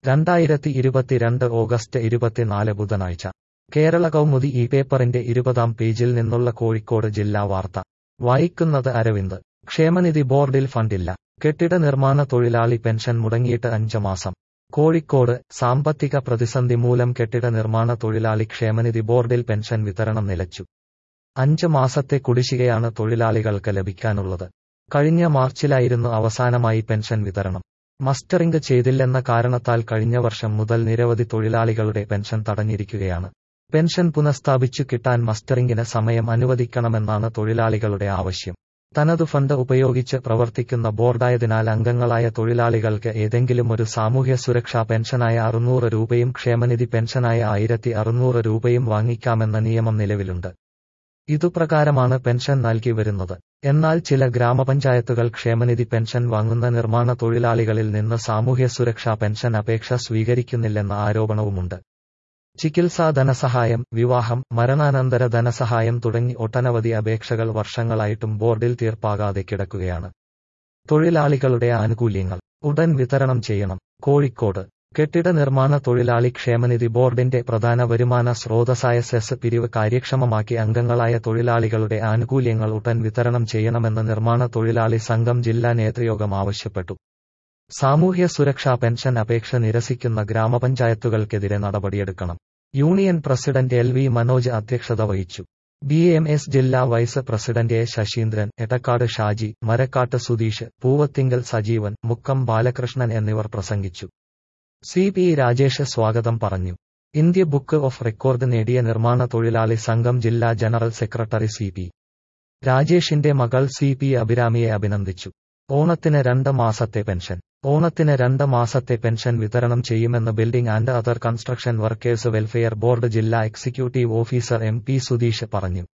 രണ്ടായിരത്തി ഇരുപത്തിരണ്ട് ഓഗസ്റ്റ് ഇരുപത്തിനാല് ബുധനാഴ്ച കേരള കൗമുദി ഈ പേപ്പറിന്റെ ഇരുപതാം പേജിൽ നിന്നുള്ള കോഴിക്കോട് ജില്ലാ വാർത്ത വായിക്കുന്നത് അരവിന്ദ് ക്ഷേമനിധി ബോർഡിൽ ഫണ്ടില്ല കെട്ടിട നിർമ്മാണ തൊഴിലാളി പെൻഷൻ മുടങ്ങിയിട്ട് അഞ്ച് മാസം കോഴിക്കോട് സാമ്പത്തിക പ്രതിസന്ധി മൂലം കെട്ടിട നിർമ്മാണ തൊഴിലാളി ക്ഷേമനിധി ബോർഡിൽ പെൻഷൻ വിതരണം നിലച്ചു അഞ്ച് മാസത്തെ കുടിശ്ശികയാണ് തൊഴിലാളികൾക്ക് ലഭിക്കാനുള്ളത് കഴിഞ്ഞ മാർച്ചിലായിരുന്നു അവസാനമായി പെൻഷൻ വിതരണം മസ്റ്ററിംഗ് ചെയ്തില്ലെന്ന കാരണത്താൽ കഴിഞ്ഞ വർഷം മുതൽ നിരവധി തൊഴിലാളികളുടെ പെൻഷൻ തടഞ്ഞിരിക്കുകയാണ് പെൻഷൻ പുനഃസ്ഥാപിച്ചു കിട്ടാൻ മസ്റ്ററിംഗിന് സമയം അനുവദിക്കണമെന്നാണ് തൊഴിലാളികളുടെ ആവശ്യം തനതു ഫണ്ട് ഉപയോഗിച്ച് പ്രവർത്തിക്കുന്ന ബോർഡായതിനാൽ അംഗങ്ങളായ തൊഴിലാളികൾക്ക് ഏതെങ്കിലും ഒരു സാമൂഹ്യ സുരക്ഷാ പെൻഷനായ അറുന്നൂറ് രൂപയും ക്ഷേമനിധി പെൻഷനായ ആയിരത്തി അറുന്നൂറ് രൂപയും വാങ്ങിക്കാമെന്ന നിയമം നിലവിലുണ്ട് ഇതുപ്രകാരമാണ് പെൻഷൻ നൽകി വരുന്നത് എന്നാൽ ചില ഗ്രാമപഞ്ചായത്തുകൾ ക്ഷേമനിധി പെൻഷൻ വാങ്ങുന്ന നിർമ്മാണ തൊഴിലാളികളിൽ നിന്ന് സാമൂഹ്യ സുരക്ഷാ പെൻഷൻ അപേക്ഷ സ്വീകരിക്കുന്നില്ലെന്ന ആരോപണവുമുണ്ട് ചികിത്സാ ധനസഹായം വിവാഹം മരണാനന്തര ധനസഹായം തുടങ്ങി ഒട്ടനവധി അപേക്ഷകൾ വർഷങ്ങളായിട്ടും ബോർഡിൽ തീർപ്പാകാതെ കിടക്കുകയാണ് തൊഴിലാളികളുടെ ആനുകൂല്യങ്ങൾ ഉടൻ വിതരണം ചെയ്യണം കോഴിക്കോട് കെട്ടിട നിർമ്മാണ തൊഴിലാളി ക്ഷേമനിധി ബോർഡിന്റെ പ്രധാന വരുമാന സ്രോതസ്സായ സെസ് പിരിവ് കാര്യക്ഷമമാക്കി അംഗങ്ങളായ തൊഴിലാളികളുടെ ആനുകൂല്യങ്ങൾ ഉടൻ വിതരണം ചെയ്യണമെന്ന് നിർമ്മാണ തൊഴിലാളി സംഘം ജില്ലാ നേതൃയോഗം ആവശ്യപ്പെട്ടു സാമൂഹ്യ സുരക്ഷാ പെൻഷൻ അപേക്ഷ നിരസിക്കുന്ന ഗ്രാമപഞ്ചായത്തുകൾക്കെതിരെ നടപടിയെടുക്കണം union president L V Manoj അധ്യക്ഷത വഹിച്ചു ബി എം എസ് ജില്ലാ vice president A Sasheendran Edakkad Shaji Marakkattu Sudheesh Poovathinkal Sajeevan Mukkam Balakrishnan എന്നിവർ പ്രസംഗിച്ചു സി പി രാജേഷ് സ്വാഗതം പറഞ്ഞു ഇന്ത്യ ബുക്ക് ഓഫ് റെക്കോർഡ് നേടിയ നിർമ്മാണ തൊഴിലാളി സംഘം ജില്ലാ ജനറൽ സെക്രട്ടറി സി പി രാജേഷിന്റെ മകൾ സി പി അഭിരാമിയെ അഭിനന്ദിച്ചു ഓണത്തിന് രണ്ട് മാസത്തെ പെൻഷൻ ഓണത്തിന് രണ്ട് മാസത്തെ പെൻഷൻ വിതരണം ചെയ്യുമെന്ന് building and other construction workers welfare board ജില്ലാ executive officer M P Sudheesh പറഞ്ഞു